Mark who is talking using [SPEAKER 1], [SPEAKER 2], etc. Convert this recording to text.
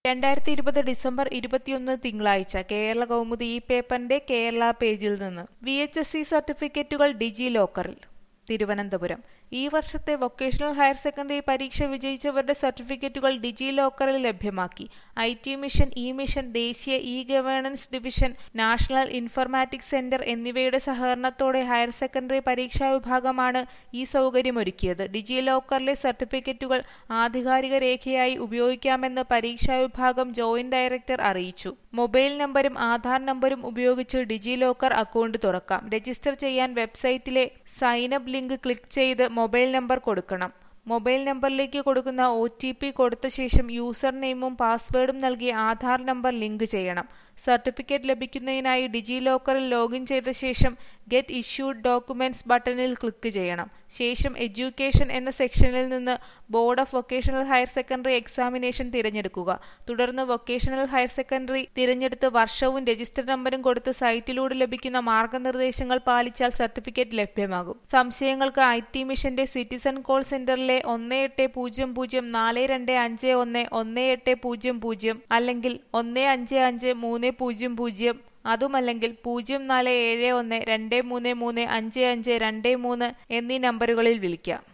[SPEAKER 1] രണ്ടായിരത്തി ഇരുപത് ഡിസംബർ ഇരുപത്തിയൊന്ന് തിങ്കളാഴ്ച കേരള കൗമുദി ഈ പേപ്പറിന്റെ കേരള പേജിൽ നിന്ന് വി എച്ച് എസ് സി സർട്ടിഫിക്കറ്റുകൾ ഡിജി ലോക്കറിൽ തിരുവനന്തപുരം ഈ വർഷത്തെ വൊക്കേഷണൽ ഹയർ സെക്കൻഡറി പരീക്ഷ വിജയിച്ചവരുടെ സർട്ടിഫിക്കറ്റുകൾ ഡിജി ലോക്കറിൽ ലഭ്യമാക്കി I T mission E mission ദേശീയ E governance division national informatics centre എന്നിവയുടെ സഹകരണത്തോടെ ഹയർ സെക്കൻഡറി പരീക്ഷാ വിഭാഗമാണ് ഈ സൗകര്യമൊരുക്കിയത് ഡിജി ലോക്കറിലെ സർട്ടിഫിക്കറ്റുകൾ ആധികാരിക രേഖയായി ഉപയോഗിക്കാമെന്ന് പരീക്ഷാ വിഭാഗം ജോയിന്റ് ഡയറക്ടർ അറിയിച്ചു മൊബൈൽ നമ്പരും ആധാർ നമ്പരും ഉപയോഗിച്ച് ഡിജി ലോക്കർ അക്കൗണ്ട് തുറക്കാം രജിസ്റ്റർ ചെയ്യാൻ വെബ്സൈറ്റിലെ സൈൻ അപ്പ് ലിങ്ക് ക്ലിക്ക് ചെയ്ത് മൊബൈൽ നമ്പർ കൊടുക്കണം മൊബൈൽ നമ്പറിലേക്ക് കൊടുക്കുന്ന ഒ ടി പി കൊടുത്ത ശേഷം യൂസർ നെയിമും പാസ്വേഡും നൽകി ആധാർ നമ്പർ ലിങ്ക് ചെയ്യണം സർട്ടിഫിക്കറ്റ് ലഭിക്കുന്നതിനായി ഡിജി ലോക്കറിൽ ലോഗിൻ ചെയ്ത ശേഷം ഗെറ്റ് ഇഷ്യൂഡ് ഡോക്യുമെന്റ്സ് ബട്ടണിൽ ക്ലിക്ക് ചെയ്യണം ശേഷം എഡ്യൂക്കേഷൻ എന്ന സെക്ഷനിൽ നിന്ന് board of vocational higher secondary examination തിരഞ്ഞെടുക്കുക തുടർന്ന് വൊക്കേഷണൽ ഹയർ സെക്കൻഡറി തിരഞ്ഞെടുത്ത് വർഷവും രജിസ്റ്റർ നമ്പരും കൊടുത്ത് സൈറ്റിലൂടെ ലഭിക്കുന്ന മാർഗനിർദ്ദേശങ്ങൾ പാലിച്ചാൽ സർട്ടിഫിക്കറ്റ് ലഭ്യമാകും സംശയങ്ങൾക്ക് ഐ ടി മിഷന്റെ സിറ്റിസൺ കോൾ സെന്ററിലെ ഒന്ന് എട്ട് പൂജ്യം പൂജ്യം നാല് രണ്ട് അഞ്ച് ഒന്ന് ഒന്ന് എട്ട് പൂജ്യം പൂജ്യം അല്ലെങ്കിൽ ഒന്ന് അഞ്ച് അഞ്ച് മൂന്ന് പൂജ്യം പൂജ്യം അതുമല്ലെങ്കിൽ പൂജ്യം നാല് ഏഴ് ഒന്ന് രണ്ട് മൂന്ന് മൂന്ന് അഞ്ച് അഞ്ച് രണ്ട് മൂന്ന് എന്നീ നമ്പറുകളിൽ വിളിക്കാം